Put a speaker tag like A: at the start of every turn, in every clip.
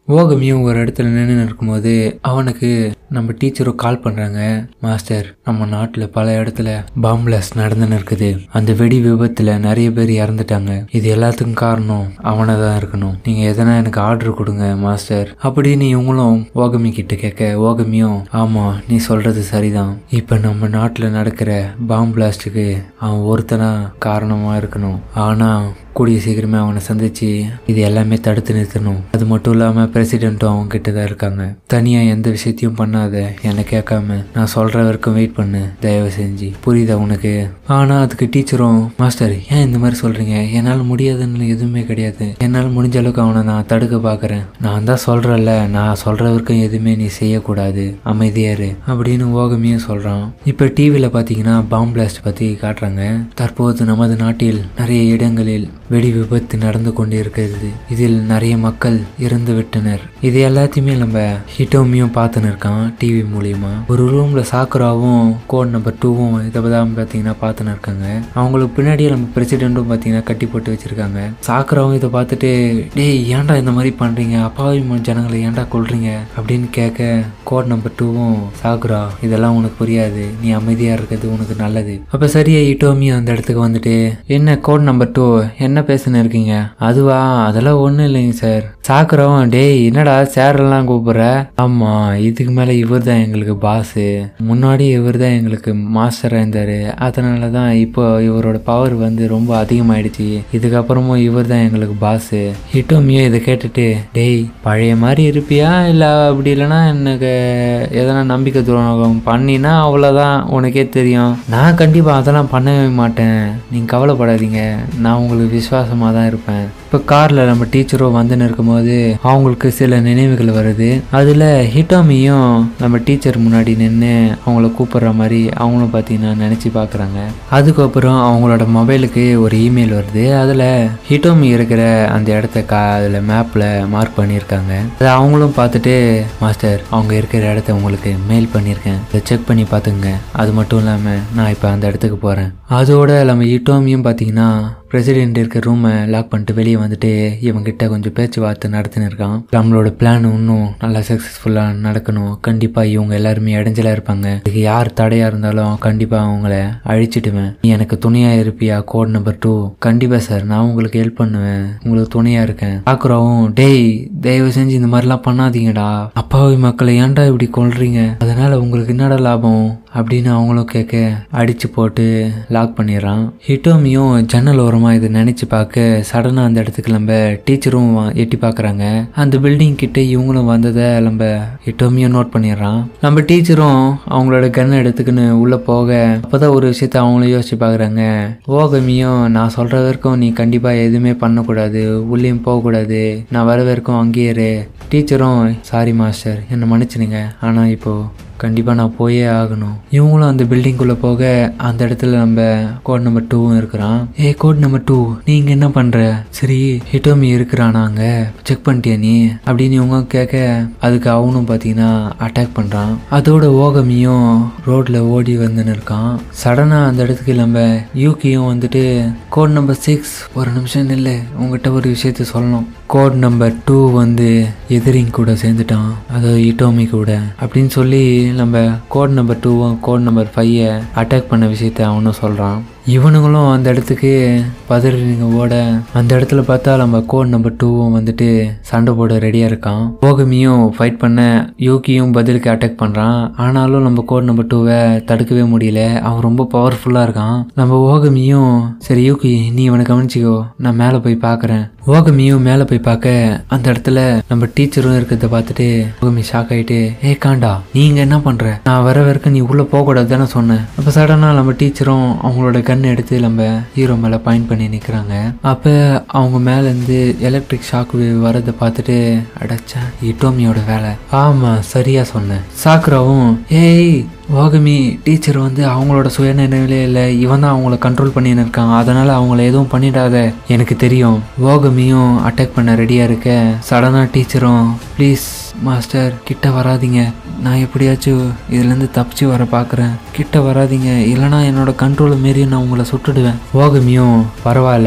A: ஓகமியும் ஒரு இடத்துல நின்று இருக்கும்போது அவனுக்கு நம்ம டீச்சரும் கால் பண்றாங்க மாஸ்டர் நம்ம நாட்டுல பல இடத்துல பாம்பிளஸ் நடந்துன்னு இருக்குது அந்த வெடி விபத்துல நிறைய பேர் இறந்துட்டாங்க இது எல்லாத்துக்கும் காரணம் அவனை தான் இருக்கணும் நீங்க எதனா எனக்கு ஆர்டர் கொடுங்க மாஸ்டர் அப்படின்னு இவங்களும் ஓகமி கிட்ட கேட்க ஓகமியும் ஆமா நீ சொல்றது சரிதான் இப்ப நம்ம நாட்டுல நடக்கிற பாம் பிளாஸ்டுக்கு அவன் ஒருத்தனா காரணமா இருக்கணும் ஆனா கூடிய சீக்கிரமே அவனை சந்திச்சு இது எல்லாமே தடுத்து நிறுத்தணும் அது மட்டும் இல்லாம பிரசிடென்ட்டும் அவங்க கிட்ட தான் இருக்காங்க தனியா எந்த விஷயத்தையும் பண்ணாத என்னை கேட்காம நான் சொல்ற வரைக்கும் வெயிட் பண்ணு தயவு செஞ்சு புரியுதா உனக்கு ஆனா அதுக்கு டீச்சரும் மாஸ்டர் ஏன் இந்த மாதிரி சொல்றீங்க என்னால் முடியாதுன்னு எதுவுமே கிடையாது என்னால் முடிஞ்ச அளவுக்கு அவனை நான் தடுக்க பார்க்கறேன் நான் தான் சொல்றேன்ல நான் சொல்ற வரைக்கும் எதுவுமே நீ செய்யக்கூடாது அமைதியா இரு அப்படின்னு ஓகமியும் சொல்றான் இப்ப டிவியில பாத்தீங்கன்னா பாம் பிளாஸ்ட் பத்தி காட்டுறாங்க தற்போது நமது நாட்டில் நிறைய இடங்களில் வெடி விபத்து நடந்து கொண்டிருக்கிறது இதில் நிறைய மக்கள் இறந்து விட்டனர் இது எல்லாத்தையுமே நம்ம ஹிட்டோமியும் பார்த்துன்னு இருக்கான் டிவி மூலியமா ஒரு ரூம்ல சாக்குராவும் கோட் நம்பர் டூவும் இதை தான் பார்த்தீங்கன்னா பார்த்துன்னு இருக்காங்க அவங்களுக்கு பின்னாடியே நம்ம பிரசிடென்ட்டும் பார்த்தீங்கன்னா கட்டி போட்டு வச்சிருக்காங்க சாக்குராவும் இதை பார்த்துட்டு டேய் ஏன்டா இந்த மாதிரி பண்றீங்க அப்பாவி ம- ஜனங்களை ஏன்டா கொல்றீங்க அப்படின்னு கேட்க கோட் நம்பர் டூவும் சாக்குரா இதெல்லாம் உனக்கு புரியாது நீ அமைதியா இருக்கிறது உனக்கு நல்லது அப்ப சரியா இட்டோமி அந்த இடத்துக்கு வந்துட்டு என்ன கோட் நம்பர் டூ என்ன பேசுன்னு இருக்கீங்க அதுவா அதெல்லாம் ஒண்ணும் இல்லைங்க சார் சாக்குறோம் டேய் என்னடா சேர் எல்லாம் கூப்பிடுற ஆமா இதுக்கு மேல இவர் தான் எங்களுக்கு பாஸ் முன்னாடி இவர் தான் எங்களுக்கு மாஸ்டரா இருந்தாரு அதனால தான் இப்போ இவரோட பவர் வந்து ரொம்ப அதிகமாயிடுச்சு இதுக்கப்புறமும் இவர் தான் எங்களுக்கு பாஸ் ஹிட்டோமியோ இதை கேட்டுட்டு டேய் பழைய மாதிரி இருப்பியா இல்லை அப்படி இல்லைன்னா எனக்கு எதனா நம்பிக்கை துரோகம் பண்ணினா அவ்வளோதான் உனக்கே தெரியும் நான் கண்டிப்பாக அதெல்லாம் பண்ணவே மாட்டேன் நீங்கள் கவலைப்படாதீங்க நான் உங்களுக்கு விசுவாசமாக தான் இருப்பேன் இப்போ காரில் நம்ம டீச்சரும் வந்து நிற்கும்போது அவங்களுக்கு சில நினைவுகள் வருது அதில் ஹிட்டோமியும் நம்ம டீச்சர் முன்னாடி நின்று அவங்கள கூப்பிடுற மாதிரி அவங்களும் பார்த்தீங்கன்னா நினச்சி பார்க்குறாங்க அதுக்கப்புறம் அவங்களோட மொபைலுக்கு ஒரு இமெயில் வருது அதில் ஹிட்டோமி இருக்கிற அந்த இடத்த கா அதில் மேப்பில் மார்க் பண்ணியிருக்காங்க அதை அவங்களும் பார்த்துட்டு மாஸ்டர் அவங்க இருக்கிற இடத்த உங்களுக்கு மெயில் பண்ணியிருக்கேன் இதை செக் பண்ணி பார்த்துங்க அது மட்டும் இல்லாமல் நான் இப்போ அந்த இடத்துக்கு போகிறேன் அதோட நம்ம ஹிட்டோமியும் பார்த்தீங்கன்னா பிரசிடென்ட் இருக்க ரூமை லாக் பண்ணிட்டு வெளியே வந்துட்டு இவங்கிட்ட கொஞ்சம் பேச்சுவார்த்தை நடத்தின்னு இருக்கான் நம்மளோட பிளான் இன்னும் நல்லா சக்ஸஸ்ஃபுல்லாக நடக்கணும் கண்டிப்பாக இவங்க எல்லாருமே இடைஞ்சலா இருப்பாங்க இதுக்கு யார் தடையாக இருந்தாலும் கண்டிப்பாக அவங்கள அழிச்சிடுவேன் நீ எனக்கு துணையாக இருப்பியா கோட் நம்பர் டூ கண்டிப்பாக சார் நான் உங்களுக்கு ஹெல்ப் பண்ணுவேன் உங்களுக்கு துணையாக இருக்கேன் பார்க்குறோம் டேய் தயவு செஞ்சு இந்த மாதிரிலாம் பண்ணாதீங்கடா அப்பாவி மக்களை ஏன்டா இப்படி கொல்றீங்க அதனால உங்களுக்கு என்னடா லாபம் அப்படின்னு அவங்களும் கேட்க அடிச்சு போட்டு லாக் பண்ணிடுறான் ஹிட்டோமியும் ஜன்னல் ஓரமா இதை நினைச்சு பார்க்க சடனா அந்த இடத்துக்கு நம்ம டீச்சரும் வா- எட்டி பார்க்கறாங்க அந்த பில்டிங் கிட்ட இவங்களும் வந்ததை நம்ம ஹிட்டோமியும் நோட் பண்ணிடுறான் நம்ம டீச்சரும் அவங்களோட கன்னை எடுத்துக்கின்னு உள்ள போக அப்பதான் ஒரு விஷயத்த அவங்களும் யோசிச்சு பார்க்கறாங்க ஓகமியும் நான் சொல்ற வரைக்கும் நீ கண்டிப்பா எதுவுமே பண்ணக்கூடாது உள்ளேயும் போகக்கூடாது நான் வர வரைக்கும் அங்கேயே இரு டீச்சரும் சாரி மாஸ்டர் என்னை மன்னிச்சிடுங்க ஆனா இப்போ கண்டிப்பாக நான் போயே ஆகணும் இவங்களும் அந்த பில்டிங்குள்ளே போக அந்த இடத்துல நம்ம கோட் நம்பர் டூவும் இருக்கிறான் ஏ கோட் நம்பர் டூ நீங்கள் என்ன பண்ணுற சரி ஹிட்டோமி இருக்கிறானா அங்கே செக் பண்ணிட்டியா நீ அப்படின்னு இவங்க கேட்க அதுக்கு அவனும் பார்த்தீங்கன்னா அட்டாக் பண்ணுறான் அதோட ஓகமியும் ரோட்டில் ஓடி வந்துன்னு இருக்கான் சடனாக அந்த இடத்துக்கு நம்ம யூகியும் வந்துட்டு கோட் நம்பர் சிக்ஸ் ஒரு நிமிஷம் இல்லை உங்ககிட்ட ஒரு விஷயத்த சொல்லணும் கோட் நம்பர் டூ வந்து எதிரிங்க கூட சேர்ந்துட்டான் அதாவது இட்டோமி கூட அப்படின்னு சொல்லி நம்ம கோட் நம்பர் டூவும் கோட் நம்பர் ஃபைவை அட்டாக் பண்ண விஷயத்த அவனும் சொல்கிறான் இவனுங்களும் அந்த இடத்துக்கு பதறிங்க ஓட அந்த இடத்துல பார்த்தா நம்ம கோட் நம்பர் டூவும் வந்துட்டு சண்டை போட ரெடியாக இருக்கான் ஓகமியும் ஃபைட் பண்ண யூகியும் பதிலுக்கு அட்டாக் பண்ணுறான் ஆனாலும் நம்ம கோட் நம்பர் டூவை தடுக்கவே முடியல அவன் ரொம்ப பவர்ஃபுல்லாக இருக்கான் நம்ம ஓகமியும் சரி யூகி நீ இவனை கவனிச்சிக்கோ நான் மேலே போய் பார்க்குறேன் ஓகமியும் மேலே போய் பார்க்க அந்த இடத்துல நம்ம டீச்சரும் இருக்கிறத பார்த்துட்டு ஓகமி ஷாக் ஆயிட்டு ஏ காண்டா நீங்க என்ன பண்ற நான் வர வரைக்கும் நீ உள்ள போக கூடாது தானே சொன்னேன் அப்ப சடனா நம்ம டீச்சரும் அவங்களோட கன் எடுத்து நம்ம ஹீரோ மேல பாயிண்ட் பண்ணி நிக்கிறாங்க அப்ப அவங்க மேல இருந்து எலக்ட்ரிக் ஷாக் வரதை பார்த்துட்டு அடைச்சா இட்டோமியோட வேலை ஆமா சரியா சொன்னேன் சாக்குராவும் ஏய் ஓகமி டீச்சர் வந்து அவங்களோட சுயநினைவிலே இல்லை இவன் தான் அவங்கள கண்ட்ரோல் பண்ணின்னு இருக்கான் அதனால அவங்கள எதுவும் பண்ணிடாத எனக்கு தெரியும் ஓகமியும் அட்டாக் பண்ண ரெடியா இருக்க சடனா டீச்சரும் ப்ளீஸ் மாஸ்டர் கிட்ட வராதீங்க நான் எப்படியாச்சும் இதுலேருந்து தப்பிச்சு வர பார்க்குறேன் கிட்ட வராதீங்க இல்லைனா என்னோட கண்ட்ரோலை மீறி நான் உங்களை சுட்டுடுவேன் ஓகமியும் பரவாயில்ல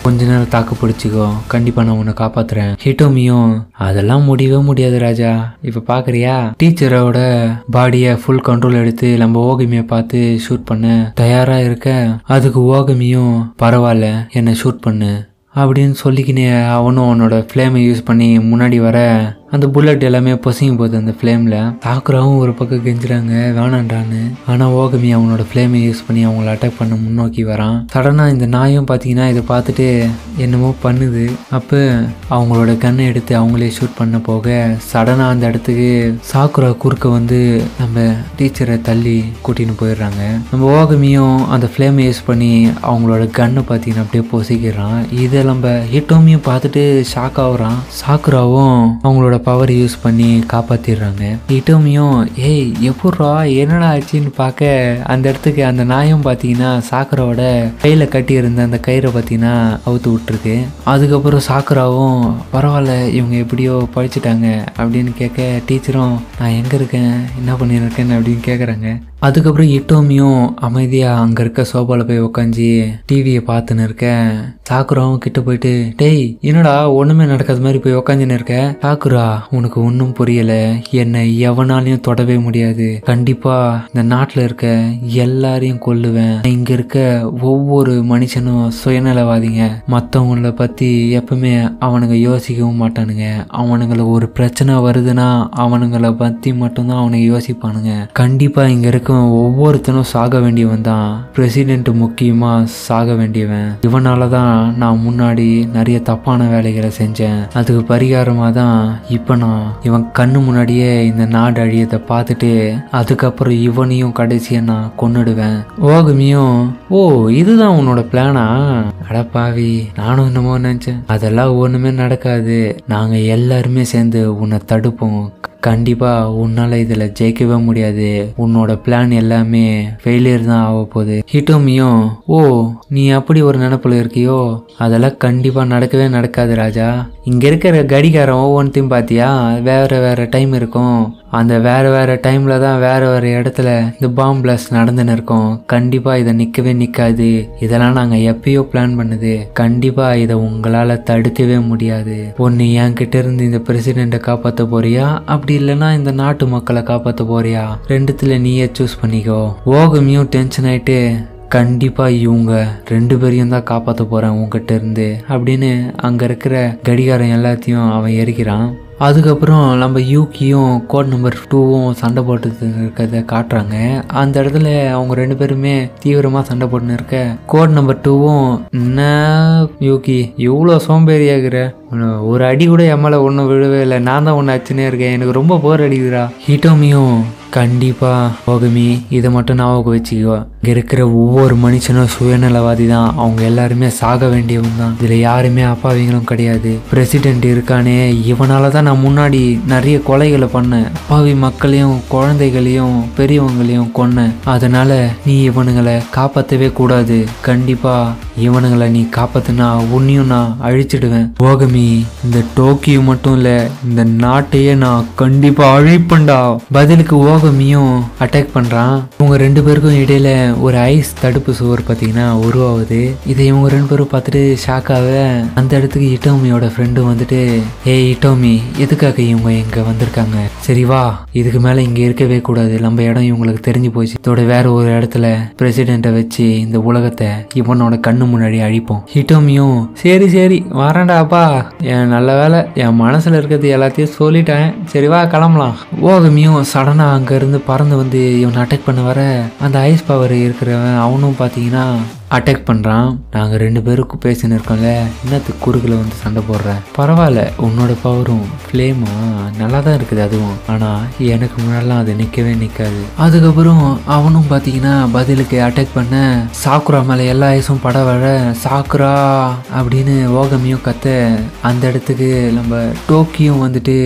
A: கொஞ்ச நேரம் தாக்கு பிடிச்சிக்கோ கண்டிப்பா நான் உன்னை காப்பாத்துறேன் ஹிட்டோமியும் அதெல்லாம் முடியவே முடியாது ராஜா இப்ப பாக்குறியா டீச்சரோட பாடியை ஃபுல் கண்ட்ரோல் எடுத்து நம்ம ஓகமியை பார்த்து ஷூட் பண்ண தயாரா இருக்க அதுக்கு ஓகமியும் பரவாயில்ல என்னை ஷூட் பண்ணு அப்படின்னு சொல்லிக்கினே அவனும் அவனோட ஃப்ளேமை யூஸ் பண்ணி முன்னாடி வர அந்த புல்லட் எல்லாமே பொசிங்க போகுது அந்த ஃப்ளேமில் தாக்குறாவும் ஒரு பக்கம் கெஞ்சுறாங்க வேணான்றான்னு ஆனால் ஓகமி அவனோட ஃப்ளேமை யூஸ் பண்ணி அவங்கள அட்டாக் பண்ண முன்னோக்கி வரான் சடனாக இந்த நாயும் பார்த்தீங்கன்னா இதை பார்த்துட்டு என்னமோ பண்ணுது அப்போ அவங்களோட கண்ணை எடுத்து அவங்களே ஷூட் பண்ண போக சடனாக அந்த இடத்துக்கு சாக்குரா குறுக்க வந்து நம்ம டீச்சரை தள்ளி கூட்டின்னு போயிடுறாங்க நம்ம ஓகமியும் அந்த ஃப்ளேமை யூஸ் பண்ணி அவங்களோட கண்ணை பார்த்தீங்கன்னா அப்படியே பொசிக்கிறான் இதை நம்ம ஹிட்டோமியும் பார்த்துட்டு ஷாக் ஆகுறான் சாக்குராவும் அவங்களோட பவர் யூஸ் பண்ணி காப்பாத்திடுறாங்க ஹிட்டோமியும் ஏய் எப்பட்றா என்னடா ஆச்சுன்னு பார்க்க அந்த இடத்துக்கு அந்த நாயும் பார்த்தீங்கன்னா சாக்குராவோட கையில் கட்டி இருந்த அந்த கயிறை பார்த்தீங்கன்னா அவுத்து விட்டுருக்கு அதுக்கப்புறம் சாக்குராவும் பரவாயில்ல இவங்க எப்படியோ பழிச்சிட்டாங்க அப்படின்னு கேட்க டீச்சரும் நான் எங்கே இருக்கேன் என்ன பண்ணியிருக்கேன் அப்படின்னு கேட்குறாங்க அதுக்கப்புறம் இட்டோமியும் அமைதியாக அங்கே இருக்க சோபாவில் போய் உக்காஞ்சி டிவியை பார்த்துன்னு இருக்க சாக்குராவும் கிட்ட போயிட்டு டேய் என்னடா ஒன்றுமே நடக்காத மாதிரி போய் உக்காந்துன்னு இருக்க சாக்குரா உனக்கு ஒன்றும் புரியல என்னை எவனாலையும் தொடவே முடியாது கண்டிப்பா இந்த நாட்டில் இருக்க எல்லாரையும் கொல்லுவேன் இங்க இருக்க ஒவ்வொரு மனுஷனும் சுயநலவாதிங்க மற்றவங்கள பத்தி எப்பவுமே அவனுங்க யோசிக்கவும் மாட்டானுங்க அவனுங்கள ஒரு பிரச்சனை வருதுன்னா அவனுங்கள பத்தி மட்டும்தான் அவனுங்க யோசிப்பானுங்க கண்டிப்பா இங்க இருக்க ஒவ்வொருத்தனும் சாக வேண்டியவன் தான் பிரசிடென்ட் முக்கியமா சாக வேண்டியவன் இவனால தான் நான் முன்னாடி நிறைய தப்பான வேலைகளை செஞ்சேன் அதுக்கு பரிகாரமாக தான் இப்போ நான் இவன் கண்ணு முன்னாடியே இந்த நாடு அழியதை பார்த்துட்டு அதுக்கப்புறம் இவனையும் கடைசியை நான் கொன்னுடுவேன் ஓகமியும் ஓ இதுதான் உன்னோட பிளானா அடப்பாவி நானும் என்னமோ நினச்சேன் அதெல்லாம் ஒன்றுமே நடக்காது நாங்கள் எல்லாருமே சேர்ந்து உன்னை தடுப்போம் கண்டிப்பா உன்னால இதுல ஜெயிக்கவே முடியாது உன்னோட பிளான் எல்லாமே ஃபெயிலியர் தான் ஆக போகுது ஹிட்டோமியும் ஓ நீ அப்படி ஒரு நினப்புல இருக்கியோ அதெல்லாம் கண்டிப்பா நடக்கவே நடக்காது ராஜா இங்க இருக்கிற கடிகாரம் ஒவ்வொன்றையும் பாத்தியா வேற வேற டைம் இருக்கும் அந்த வேற வேற டைம்ல தான் வேற வேற இடத்துல இந்த பாம் பிளாஸ்ட் நடந்துன்னு இருக்கும் கண்டிப்பா இதை நிக்கவே நிக்காது இதெல்லாம் நாங்க எப்பயோ பிளான் பண்ணுது கண்டிப்பா இதை உங்களால தடுக்கவே முடியாது ஒன்னு என்கிட்ட இருந்து இந்த பிரசிடென்ட்டை காப்பாத்த போறியா அப்படி இல்லைன்னா இந்த நாட்டு மக்களை காப்பாத்த போறியா ரெண்டுத்துல நீயே சூஸ் பண்ணிக்கோ ஓகமியும் டென்ஷன் ஆயிட்டு கண்டிப்பா இவங்க ரெண்டு பேரையும் தான் காப்பாற்ற போறேன் உங்ககிட்ட இருந்து அப்படின்னு அங்க இருக்கிற கடிகாரம் எல்லாத்தையும் அவன் எரிக்கிறான் அதுக்கப்புறம் நம்ம யூக்கியும் கோட் நம்பர் டூவும் சண்டை போட்டு இருக்கிறத காட்டுறாங்க அந்த இடத்துல அவங்க ரெண்டு பேருமே தீவிரமா சண்டை போட்டுன்னு இருக்க கோட் நம்பர் டூவும் என்ன யூக்கி இவ்வளோ சோம்பேறியாகிற உன்னை ஒரு அடி கூட என் மேலே ஒன்றும் விழவே இல்லை நான் தான் ஒன்று அச்சுனே இருக்கேன் எனக்கு ரொம்ப போர் அடிக்குதுடா ஹிட்டோமியும் கண்டிப்பா ஓகமி இதை மட்டும் ஞாபகம் வச்சுக்கோ இங்க இருக்கிற ஒவ்வொரு மனுஷனும் சுயநலவாதி தான் அவங்க எல்லாருமே சாக வேண்டியவங்க தான் இதுல யாருமே அப்பாவிங்களும் கிடையாது பிரசிடென்ட் இருக்கானே இவனால தான் நான் முன்னாடி நிறைய கொலைகளை பண்ணேன் அப்பாவி மக்களையும் குழந்தைகளையும் பெரியவங்களையும் கொன்னேன் அதனால நீ இவனுங்களை காப்பாற்றவே கூடாது கண்டிப்பா இவனுங்களை நீ காப்பாத்துனா உன்னையும் நான் அழிச்சிடுவேன் ஓகமி இந்த டோக்கியோ மட்டும் இல்ல இந்த நாட்டையே நான் கண்டிப்பா அழிப்பேன்டா பதிலுக்கு ஓகமியும் அட்டாக் பண்றான் இவங்க ரெண்டு பேருக்கும் இடையில ஒரு ஐஸ் தடுப்பு சுவர் பார்த்தீங்கன்னா உருவாகுது இதை இவங்க ரெண்டு பேரும் பார்த்துட்டு ஷாக்காக அந்த இடத்துக்கு இட்டோமியோட ஃப்ரெண்டு வந்துட்டு ஏய் இட்டோமி எதுக்காக இவங்க இங்க வந்திருக்காங்க சரி வா இதுக்கு மேல இங்க இருக்கவே கூடாது நம்ம இடம் இவங்களுக்கு தெரிஞ்சு போச்சு இதோட வேற ஒரு இடத்துல பிரசிடென்ட்டை வச்சு இந்த உலகத்தை இவனோட கண்ணு முன்னாடி அழிப்போம் ஹிட்டோமியும் சரி சரி வரேன்டாப்பா என் நல்ல வேலை என் மனசுல இருக்கிறது எல்லாத்தையும் சொல்லிட்டேன் சரி வா கிளம்பலாம் ஓகமியும் சடனா அங்க இருந்து பறந்து வந்து இவனை அட்டாக் பண்ண வர அந்த ஐஸ் பவர் இருக்கிறவன் அவனும் பாத்தீங்கன்னா அட்டாக் பண்ணுறான் நாங்கள் ரெண்டு பேருக்கும் பேசின்னு இருக்கோம்ல என்னத்துக்கு குறுக்கில் வந்து சண்டை போடுற பரவாயில்ல உன்னோட பவரும் ஃப்ளேமா நல்லா தான் இருக்குது அதுவும் ஆனால் எனக்கு முன்னாடிலாம் அது நிற்கவே நிற்காது அதுக்கப்புறம் அவனும் பார்த்தீங்கன்னா பதிலுக்கு அட்டாக் பண்ண சாக்குரா மேலே எல்லா ஐஸும் பட வர சாக்குரா அப்படின்னு ஓகமியும் கத்த அந்த இடத்துக்கு நம்ம டோக்கியும் வந்துட்டு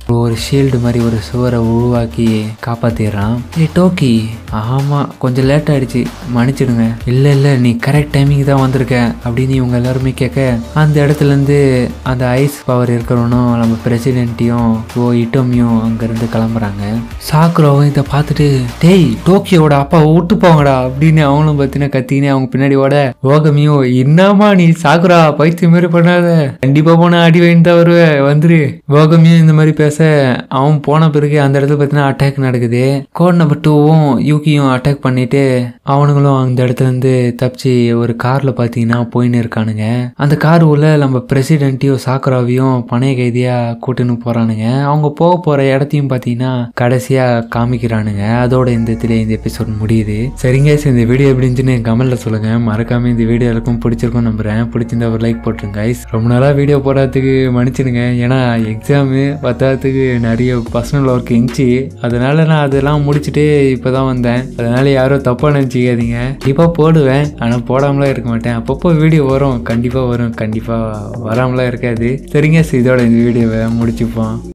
A: ஒரு ஷீல்டு மாதிரி ஒரு சுவரை உருவாக்கி காப்பாத்திடுறான் ஏய் டோக்கி ஆமா கொஞ்சம் லேட் ஆயிடுச்சு மன்னிச்சிடுங்க இல்ல இல்ல நீ கரெக்ட் டைமிங் தான் வந்திருக்க அப்படின்னு இவங்க எல்லாருமே கேட்க அந்த இடத்துல இருந்து அந்த ஐஸ் பவர் இருக்கிறவனும் நம்ம பிரசிடென்ட்டையும் ஓ இட்டோமியும் அங்கிருந்து கிளம்புறாங்க சாக்குரோவும் இதை பார்த்துட்டு டேய் டோக்கியோட அப்பா விட்டு போங்கடா அப்படின்னு அவங்களும் பார்த்தீங்கன்னா கத்தினே அவங்க பின்னாடி ஓட ஓகமியும் என்னம்மா நீ சாக்குரா பைத்தியம் மாதிரி பண்ணாத கண்டிப்பா போனா அடி வாங்கி தான் வருவ வந்துரு ஓகமியும் இந்த மாதிரி பேச அவன் போன பிறகு அந்த இடத்துல பார்த்தீங்கன்னா அட்டாக் நடக்குது கோட் நம்பர் டூவும் யூகியும் அட்டாக் பண்ணிட்டு அவனுங்களும் அந்த இடத்துல இருந்து தப்பிச்சு ஒரு கார்ல பார்த்தீங்கன்னா போயின்னு இருக்கானுங்க அந்த கார் உள்ள நம்ம பிரசிடென்ட்டையும் சாக்குராவையும் பணைய கைதியா கூட்டுன்னு போறானுங்க அவங்க போக போற இடத்தையும் பார்த்தீங்கன்னா கடைசியா காமிக்கிறானுங்க அதோட இந்த இதுல இந்த எபிசோட் முடியுது சரிங்க சரி இந்த வீடியோ எப்படி இருந்துச்சுன்னு கமெண்ட்ல சொல்லுங்க மறக்காம இந்த வீடியோ எல்லாருக்கும் பிடிச்சிருக்கும் நம்புறேன் பிடிச்சிருந்தா ஒரு லைக் போட்டுருங்க guys. ரொம்ப நாளா வீடியோ போடாததுக்கு மன்னிச்சிடுங்க ஏன்னா எக்ஸாமு பத்தாததுக்கு நிறைய பர்சனல் ஒர்க் இருந்துச்சு அதனால நான் அதெல்லாம் முடிச்சுட்டு இப்போதான் வந்தேன் அதனால யாரும் தப்பா நினச்சிக்காதீங்க கண்டிப்பாக போடுவேன் ஆனால் போடாமலாம் இருக்க மாட்டேன் அப்பப்போ வீடியோ வரும் கண்டிப்பாக வரும் கண்டிப்பாக வராமலாம் இருக்காது சரிங்க சரி, இதோட இந்த வீடியோவை முடிச்சுப்போம்